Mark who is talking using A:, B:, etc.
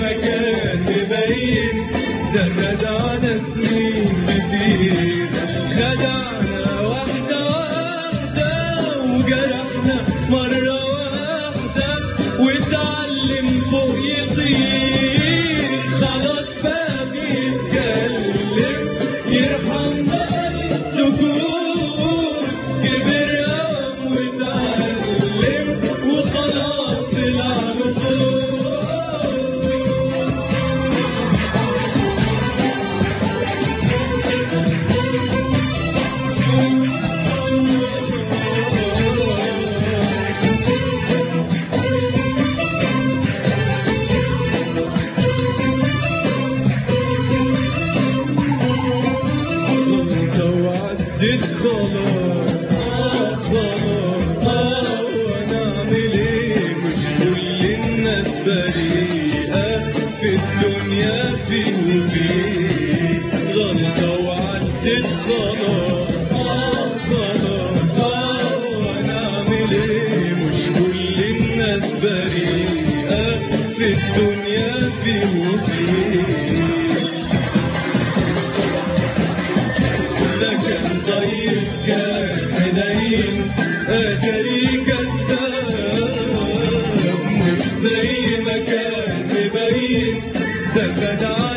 A: ما كان مبين ده خدعنا سنين كتير خدعنا واحدة واحدة وجرحنا مرة واحدة واتعلم فوق يطير خلاص بقى بيتكلم يرحم بقى السكوت كبر قوم واتعلم وخلاص طلع له صوت انت وعدت خلاص آه خلاص آه وانا اعمل ايه مش كل الناس بريئة في الدنيا في وفيه غلطة وعدت خلاص آه خلاص آه وانا اعمل ايه مش كل الناس بريئة في الدنيا في وفيه ده كان طيب كان حنين اتاري كذاب مش زي ما كان مبين ده خدع